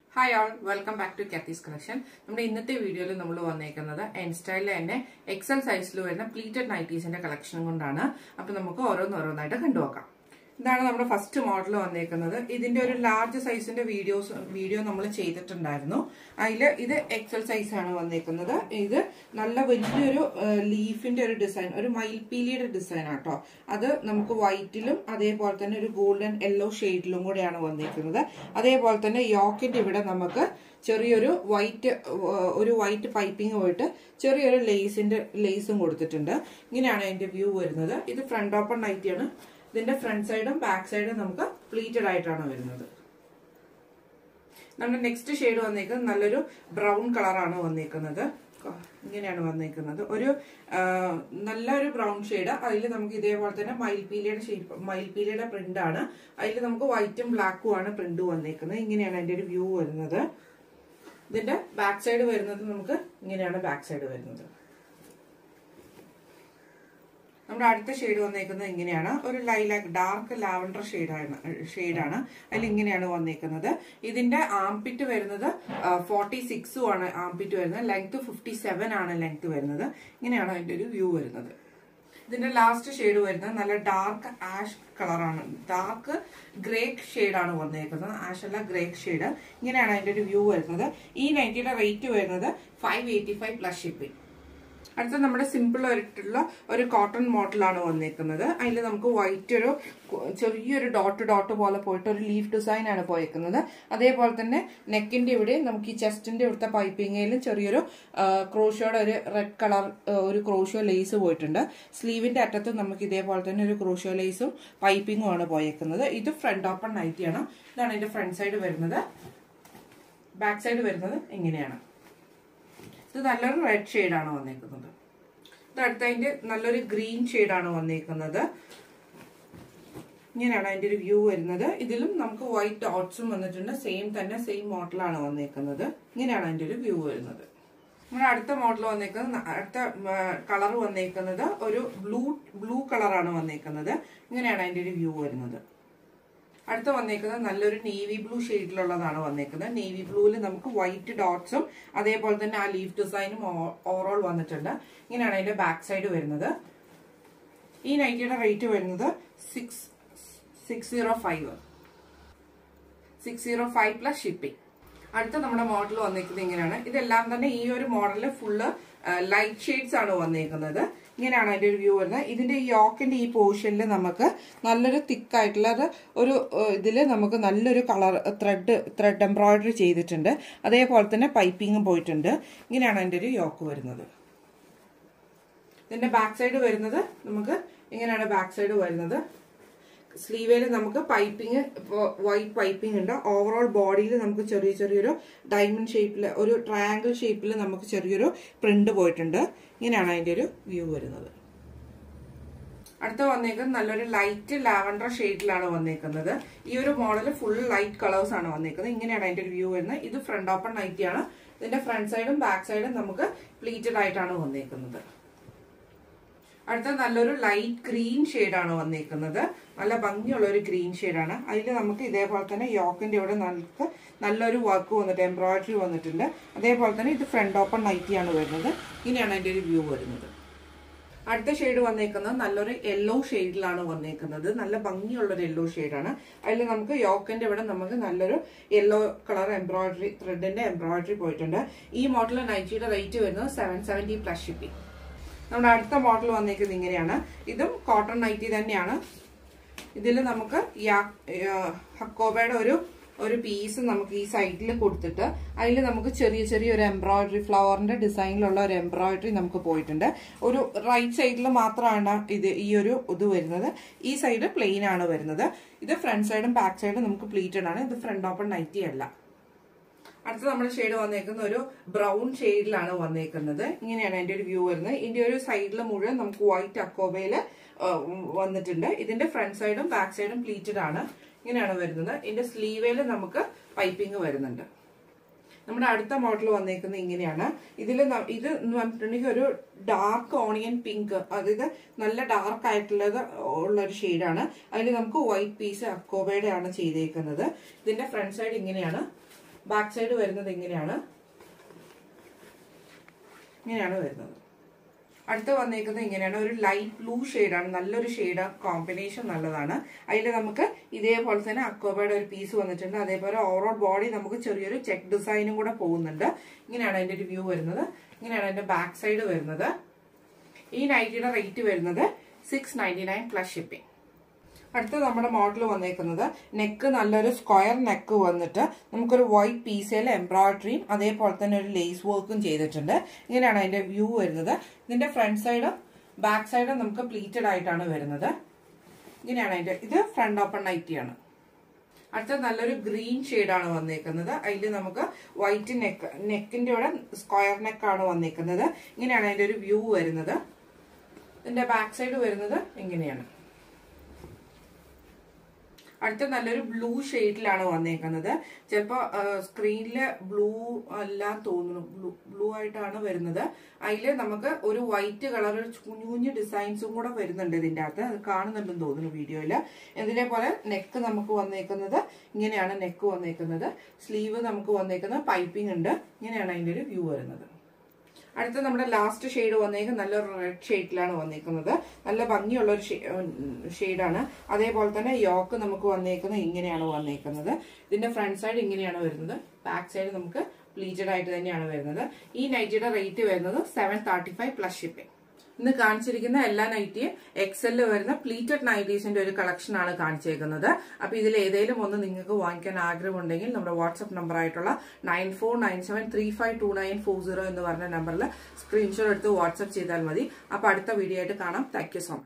hi all welcome back to Kathy's collection നമ്മുടെ ഇന്നത്തെ വീഡിയോയിൽ നമ്മൾ വന്നേക്കുന്നത് എൻ സ്റ്റൈലിൽ തന്നെ എക്സൽ സൈസിൽ വരുന്ന പ്ലീറ്റഡ് നൈറ്റീസിന്റെ കളക്ഷൻ കൊണ്ടാണ് അപ്പൊ നമുക്ക് ഓരോന്നോരോന്നായിട്ട് കണ്ടുനോക്കാം ഇതാണ് നമ്മുടെ ഫസ്റ്റ് മോഡൽ വന്നേക്കുന്നത് ഇതിന്റെ ഒരു ലാർജ് സൈസിന്റെ വീഡിയോസ് വീഡിയോ നമ്മൾ ചെയ്തിട്ടുണ്ടായിരുന്നു അതിൽ ഇത് എക്സൽ സൈസ് ആണ് വന്നേക്കുന്നത് ഇത് നല്ല വലിയൊരു ലീഫിന്റെ ഒരു ഡിസൈൻ ഒരു മയിൽപീലിയുടെ ഡിസൈൻ ആട്ടോ അത് നമുക്ക് വൈറ്റിലും അതേപോലെ തന്നെ ഒരു ഗോൾഡൻ യെല്ലോ ഷെയ്ഡിലും കൂടെയാണ് വന്നേക്കുന്നത് അതേപോലെ തന്നെ യോക്കിന്റെ ഇവിടെ നമുക്ക് ചെറിയൊരു വൈറ്റ് ഒരു വൈറ്റ് പൈപ്പിംഗ് പോയിട്ട് ചെറിയൊരു ലേസിന്റെ ലേസും കൊടുത്തിട്ടുണ്ട് ഇങ്ങനെയാണ് അതിന്റെ വ്യൂ വരുന്നത് ഇത് ഫ്രണ്ട് ഓപ്പൺ നൈറ്റിയാണ് ഇതിന്റെ ഫ്രണ്ട് സൈഡും ബാക്ക് സൈഡും നമുക്ക് പ്ലീറ്റഡ് ആയിട്ടാണ് വരുന്നത് നമ്മുടെ നെക്സ്റ്റ് ഷെയ്ഡ് വന്നേക്കുന്നത് നല്ലൊരു ബ്രൗൺ കളറാണ് വന്നേക്കുന്നത് ഇങ്ങനെയാണ് വന്നേക്കുന്നത് ഒരു നല്ലൊരു ബ്രൗൺ ഷെയ്ഡ് അതിൽ നമുക്ക് ഇതേപോലെ തന്നെ മയിൽപീലിയുടെ ഷേപ്പ് മയിൽപീലിയുടെ പ്രിന്റ് ആണ് അതിൽ നമുക്ക് വൈറ്റും ബ്ലാക്കും ആണ് പ്രിന്റ് വന്നേക്കുന്നത് ഇങ്ങനെയാണ് അതിന്റെ ഒരു വ്യൂ വരുന്നത് ഇതിന്റെ ബാക്ക് സൈഡ് വരുന്നത് നമുക്ക് ഇങ്ങനെയാണ് ബാക്ക് സൈഡ് വരുന്നത് നമ്മുടെ അടുത്ത ഷെയ്ഡ് വന്നേക്കുന്നത് ഇങ്ങനെയാണ് ഒരു ലൈലാക്ക് ഡാർക്ക് ലാവൻഡർ ഷെയ്ഡാണ് ഷെയ്ഡാണ് അതിൽ ഇങ്ങനെയാണ് വന്നേക്കുന്നത് ഇതിന്റെ ആംപിറ്റ് വരുന്നത് ഫോർട്ടി സിക്സും ആണ് ആംപിറ്റ് വരുന്നത് ലെങ്ത് ഫിഫ്റ്റി സെവൻ ആണ് ലെങ്ത് വരുന്നത് ഇങ്ങനെയാണ് അതിന്റെ ഒരു വ്യൂ വരുന്നത് ഇതിന്റെ ലാസ്റ്റ് ഷെയ്ഡ് വരുന്നത് നല്ല ഡാർക്ക് ആഷ് കളറാണ് ഡാർക്ക് ഗ്രേ ഷെയ്ഡാണ് വന്നേക്കുന്നത് ആഷ് അല്ല ഗ്രേ ഷെയ്ഡ് ഇങ്ങനെയാണ് അതിന്റെ ഒരു വ്യൂ വരുന്നത് ഈ നൈറ്റിയുടെ റേറ്റ് വരുന്നത് five eighty five plus shipping അടുത്ത നമ്മുടെ സിമ്പിൾ ആയിട്ടുള്ള ഒരു കോട്ടൺ മോഡലാണ് വന്നേക്കുന്നത് അതിൽ നമുക്ക് വൈറ്റ് ഒരു ചെറിയൊരു ഡോട്ട് ഡോട്ട് പോലെ പോയിട്ട് ഒരു ലീഫ് ഡിസൈൻ ആണ് പോയേക്കുന്നത് അതേപോലെ തന്നെ നെക്കിന്റെ ഇവിടെ നമുക്ക് ഈ ചെസ്റ്റിന്റെ ഇവിടുത്തെ പൈപ്പിങ്ങയിലും ചെറിയൊരു ക്രോഷോയുടെ ഒരു റെഡ് കളർ ഒരു ക്രോഷോ ലേസ് പോയിട്ടുണ്ട് സ്ലീവിന്റെ അറ്റത്ത് നമുക്ക് ഇതേപോലെ തന്നെ ഒരു ക്രോഷോ ലേസും പൈപ്പിങ്ങും ആണ് പോയേക്കുന്നത് ഇത് ഫ്രണ്ട് ഓപ്പൺ നൈറ്റിയാണ് ഇതാണ് ഇതിന്റെ ഫ്രണ്ട് സൈഡ് വരുന്നത് ബാക്ക് സൈഡ് വരുന്നത് ഇങ്ങനെയാണ് ഇത് നല്ലൊരു റെഡ് ഷെയ്ഡാണ് വന്നേക്കുന്നത് ഇത് അടുത്തതിന്റെ നല്ലൊരു ഗ്രീൻ ഷെയ്ഡാണ് വന്നേക്കുന്നത് ഇങ്ങനെയാണ് അതിന്റെ ഒരു വ്യൂ വരുന്നത് ഇതിലും നമുക്ക് വൈറ്റ് ഡോട്ട്സും വന്നിട്ടുണ്ട് സെയിം തന്നെ സെയിം മോഡലാണ് വന്നേക്കുന്നത് ഇങ്ങനെയാണ് അതിന്റെ ഒരു വ്യൂ വരുന്നത് നമ്മുടെ അടുത്ത മോഡൽ വന്നേക്കുന്നത് അടുത്ത കളർ വന്നേക്കുന്നത് ഒരു ബ്ലൂ ബ്ലൂ കളറാണ് വന്നേക്കുന്നത് ഇങ്ങനെയാണ് അതിന്റെ ഒരു വ്യൂ വരുന്നത് അടുത്ത വന്നേക്കുന്നത് നല്ലൊരു നേവി ബ്ലൂ ഷെയ്ഡിലുള്ളതാണ് വന്നേക്കുന്നത് നേവി ബ്ലൂവിൽ നമുക്ക് വൈറ്റ് ഡോട്ട്സും അതേപോലെ തന്നെ ആ ലീഫ് ഡിസൈനും ഓവറോൾ വന്നിട്ടുണ്ട് ഇങ്ങനെയാണ് അതിന്റെ ബാക്ക് സൈഡ് വരുന്നത് ഈ നൈറ്റിയുടെ റേറ്റ് വരുന്നത് six six zero five six zero five plus shipping അടുത്ത നമ്മുടെ മോഡൽ വന്നേക്കുന്നത് ഇങ്ങനെയാണ് ഇതെല്ലാം തന്നെ ഈ ഒരു മോഡലിൽ ഫുള്ള് ലൈറ്റ് ഷെയ്ഡ്സ് ആണ് വന്നേക്കുന്നത് ഇങ്ങനെയാണ് അതിന്റെ ഒരു വ്യൂ വരുന്നത് ഇതിന്റെ ഈ യോക്കിന്റെ ഈ പോർഷനിൽ നമുക്ക് നല്ലൊരു തിക്കായിട്ടുള്ള ഒരു ഇതിൽ നമുക്ക് നല്ലൊരു കളർ ത്രെഡ് ത്രെഡ് എംബ്രോയിഡറി ചെയ്തിട്ടുണ്ട് അതേപോലെ തന്നെ പൈപ്പിങ്ങും പോയിട്ടുണ്ട് ഇങ്ങനെയാണ് അതിന്റെ ഒരു യോക്ക് വരുന്നത് ഇതിന്റെ ബാക്ക് സൈഡ് വരുന്നത് നമുക്ക് ഇങ്ങനെയാണ് ബാക്ക് സൈഡ് വരുന്നത് സ്ലീവേല് നമുക്ക് പൈപ്പിംഗ് വൈറ്റ് പൈപ്പിംഗ് ഉണ്ട് ഓവറോൾ ബോഡിയിൽ നമുക്ക് ചെറിയ ചെറിയൊരു ഡയമണ്ട് ഷേപ്പിൽ ഒരു ട്രയാങ്കിൾ ഷേപ്പിൽ നമുക്ക് ചെറിയൊരു പ്രിന്റ് പോയിട്ടുണ്ട് ഇങ്ങനെയാണ് അതിന്റെ ഒരു വ്യൂ വരുന്നത് അടുത്ത വന്നേക്കുന്നത് നല്ലൊരു ലൈറ്റ് ലാവൻഡർ ഷെയ്ഡിലാണ് വന്നേക്കുന്നത് ഈ ഒരു മോഡൽ ഫുൾ ലൈറ്റ് കളേഴ്സ് ആണ് വന്നേക്കുന്നത് ഇങ്ങനെയാണ് അതിന്റെ ഒരു വ്യൂ വരുന്നത് ഇത് ഫ്രണ്ട് ഓപ്പൺ നൈറ്റി ആണ് ഇതിന്റെ ഫ്രണ്ട് സൈഡും ബാക്ക് സൈഡും നമുക്ക് പ്ലീറ്റഡ് ആയിട്ടാണ് വന്നേക്കുന്നത് അടുത്ത നല്ലൊരു ലൈറ്റ് ഗ്രീൻ ഷെയ്ഡാണ് വന്നേക്കുന്നത് നല്ല ഭംഗിയുള്ള ഒരു ഗ്രീൻ ഷെയ്ഡാണ് അതിൽ നമുക്ക് ഇതേപോലെ തന്നെ യോക്കിന്റെ ഇവിടെ നമുക്ക് നല്ലൊരു വർക്ക് വന്നിട്ട് എംബ്രോയിഡറി വന്നിട്ടുണ്ട് അതേപോലെ തന്നെ ഇത് ഫ്രണ്ട് ഓപ്പൺ നൈറ്റിയാണ് വരുന്നത് ഇങ്ങനെയാണ് അതിന്റെ ഒരു വ്യൂ വരുന്നത് അടുത്ത ഷെയ്ഡ് വന്നേക്കുന്നത് നല്ലൊരു യെല്ലോ ഷെയ്ഡിലാണ് വന്നേക്കുന്നത് നല്ല ഭംഗിയുള്ള ഒരു യെല്ലോ ഷെയ്ഡാണ് അതിൽ നമുക്ക് യോക്കിന്റെ ഇവിടെ നമുക്ക് നല്ലൊരു യെല്ലോ കളർ എംബ്രോയിഡറി ത്രെഡിന്റെ എംബ്രോയിഡറി പോയിട്ടുണ്ട് ഈ മോഡൽ നൈറ്റിയുടെ റേറ്റ് വരുന്നത് സെവൻ സെവൻറ്റി പ്ലസ് ഷിപ്പിംഗ് നമ്മുടെ അടുത്ത മോഡൽ വന്നേക്കുന്നത് ഇങ്ങനെയാണ് ഇതും കോട്ടൺ നൈറ്റി തന്നെയാണ് ഇതിൽ നമുക്ക് ഹക്കോബയുടെ ഒരു ഒരു പീസ് നമുക്ക് ഈ സൈഡിൽ കൊടുത്തിട്ട് അതിൽ നമുക്ക് ചെറിയ ചെറിയ ഒരു എംബ്രോയിഡറി ഫ്ലവറിന്റെ ഡിസൈനിലുള്ള ഒരു എംബ്രോയിഡറി നമുക്ക് പോയിട്ടുണ്ട് ഒരു റൈറ്റ് സൈഡിൽ മാത്രമാണ് ഇത് ഈ ഒരു ഇത് വരുന്നത് ഈ സൈഡ് പ്ലെയിൻ ആണ് വരുന്നത് ഇത് ഫ്രണ്ട് സൈഡും ബാക്ക് സൈഡും നമുക്ക് പ്ലീറ്റഡ് ആണ് ഇത് ഫ്രണ്ട് ഓപ്പൺ നൈറ്റി അല്ല അടുത്ത നമ്മുടെ ഷെയ്ഡ് വന്നേക്കുന്ന ഒരു ബ്രൗൺ ഷെയ്ഡിലാണ് വന്നേക്കുന്നത് ഇങ്ങനെയാണ് അതിന്റെ ഒരു വ്യൂ വരുന്നത് ഇതിന്റെ ഒരു സൈഡിൽ മുഴുവൻ നമുക്ക് വൈറ്റ് അക്കോബയില് വന്നിട്ടുണ്ട് ഇതിന്റെ ഫ്രണ്ട് സൈഡും ബാക്ക് സൈഡും പ്ലീറ്റഡ് ആണ് ഇങ്ങനെയാണ് വരുന്നത് ഇതിന്റെ സ്ലീവേല് നമുക്ക് പൈപ്പിംഗ് വരുന്നുണ്ട് നമ്മുടെ അടുത്ത മോഡൽ വന്നേക്കുന്നത് ഇങ്ങനെയാണ് ഇതിൽ ഇത് എന്ന് പറഞ്ഞിട്ടുണ്ടെങ്കിൽ ഒരു ഡാർക്ക് ഓണിയൻ പിങ്ക് അതായത് നല്ല ഡാർക്ക് ആയിട്ടുള്ളത് ഉള്ള ഒരു ഷെയ്ഡാണ് അതിൽ നമുക്ക് വൈറ്റ് പീസ് അക്കോബയുടെ ആണ് ചെയ്തേക്കുന്നത് ഇതിന്റെ ഫ്രണ്ട് സൈഡ് ഇങ്ങനെയാണ് ബാക്ക് സൈഡ് വരുന്നത് ഇങ്ങനെയാണ് ഇങ്ങനെയാണ് വരുന്നത് അടുത്ത് വന്നേക്കുന്നത് ഇങ്ങനെയാണ് ഒരു ലൈറ്റ് ബ്ലൂ ഷെയ്ഡാണ് നല്ലൊരു ഷെയ്ഡ് കോമ്പിനേഷൻ നല്ലതാണ് അതിൽ നമുക്ക് ഇതേപോലെ തന്നെ അക്കോബയുടെ ഒരു പീസ് വന്നിട്ടുണ്ട് അതേപോലെ ഓവറോൾ ബോഡി നമുക്ക് ചെറിയൊരു ചെക്ക് ഡിസൈനും കൂടെ പോകുന്നുണ്ട് ഇങ്ങനെയാണ് അതിന്റെ ഒരു വ്യൂ വരുന്നത് ഇങ്ങനെയാണ് അതിന്റെ ബാക്ക് സൈഡ് വരുന്നത് ഈ നൈറ്റിയുടെ റേറ്റ് വരുന്നത് six ninety nine plus shipping അടുത്ത നമ്മുടെ മോഡൽ വന്നേക്കുന്നത് നെക്ക് നല്ലൊരു സ്ക്വയർ നെക്ക് വന്നിട്ട് നമുക്കൊരു വൈറ്റ് പീസയിൽ എംബ്രോയിഡറിയും അതേപോലെ തന്നെ ഒരു ലേസ് വർക്കും ചെയ്തിട്ടുണ്ട് ഇങ്ങനെയാണ് അതിന്റെ വ്യൂ വരുന്നത് ഇതിന്റെ ഫ്രണ്ട് സൈഡും ബാക്ക് സൈഡും നമുക്ക് പ്ലീറ്റഡ് ആയിട്ടാണ് വരുന്നത് ഇങ്ങനെയാണ് അതിന്റെ ഇത് ഫ്രണ്ട് ഓപ്പൺ നൈറ്റിയാണ് അടുത്ത നല്ലൊരു ഗ്രീൻ ഷെയ്ഡാണ് വന്നേക്കുന്നത് അതിൽ നമുക്ക് വൈറ്റ് നെക്ക് നെക്കിന്റെ ഇവിടെ സ്ക്വയർ നെക്കാണ് വന്നേക്കുന്നത് ഇങ്ങനെയാണ് അതിന്റെ ഒരു വ്യൂ വരുന്നത് ഇതിന്റെ ബാക്ക് സൈഡ് വരുന്നത് ഇങ്ങനെയാണ് അടുത്ത നല്ലൊരു ബ്ലൂ ഷെയ്ഡിലാണ് വന്നേക്കുന്നത് ചിലപ്പോൾ സ്ക്രീനില് ബ്ലൂ അല്ല തോന്നുന്നു ബ്ലൂ ബ്ലൂ ആയിട്ടാണ് വരുന്നത് അതിൽ നമുക്ക് ഒരു വൈറ്റ് കളർ കുഞ്ഞു കുഞ്ഞു ഡിസൈൻസും കൂടെ വരുന്നുണ്ട് ഇതിൻ്റെ അകത്ത് അത് കാണുന്നുണ്ടെന്ന് തോന്നുന്നു വീഡിയോയിൽ ഇതിനെ പോലെ നെക്ക് നമുക്ക് വന്നേക്കുന്നത് ഇങ്ങനെയാണ് നെക്ക് വന്നേക്കുന്നത് സ്ലീവ് നമുക്ക് വന്നേക്കുന്നത് പൈപ്പിംഗ് ഉണ്ട് ഇങ്ങനെയാണ് അതിൻ്റെ ഒരു വ്യൂ വരുന്നത് അടുത്ത നമ്മുടെ ലാസ്റ്റ് ഷെയ്ഡ് വന്നേക്കുന്നത് നല്ലൊരു റെഡ് ഷെയ്ഡിലാണ് വന്നേക്കുന്നത് നല്ല ഭംഗിയുള്ള ഒരു ഷെയ്ഡാണ് അതേപോലെ തന്നെ യോക്ക് നമുക്ക് വന്നേക്കുന്നത് ഇങ്ങനെയാണ് വന്നേക്കുന്നത് ഇതിന്റെ ഫ്രണ്ട് സൈഡ് ഇങ്ങനെയാണ് വരുന്നത് ബാക്ക് സൈഡ് നമുക്ക് പ്ലീറ്റഡ് ആയിട്ട് തന്നെയാണ് വരുന്നത് ഈ നൈറ്റിയുടെ റേറ്റ് വരുന്നത് seven thirty five plus shipping ഇന്ന് കാണിച്ചിരിക്കുന്ന എല്ലാ നൈറ്റിയും എക്സലിൽ വരുന്ന പ്ലീറ്റഡ് നൈറ്റീസിന്റെ ഒരു കളക്ഷൻ ആണ് കാണിച്ചേക്കുന്നത് അപ്പൊ ഇതിൽ ഏതെങ്കിലും ഒന്ന് നിങ്ങൾക്ക് വാങ്ങിക്കാൻ ആഗ്രഹമുണ്ടെങ്കിൽ നമ്മുടെ വാട്സ്ആപ്പ് നമ്പർ ആയിട്ടുള്ള nine four nine seven three five two nine four zero എന്ന് പറഞ്ഞ നമ്പറിൽ സ്ക്രീൻഷോട്ട് എടുത്ത് വാട്സ്ആപ്പ് ചെയ്താൽ മതി അപ്പൊ അടുത്ത വീഡിയോ ആയിട്ട് കാണാം താങ്ക് യു സോ മച്ച്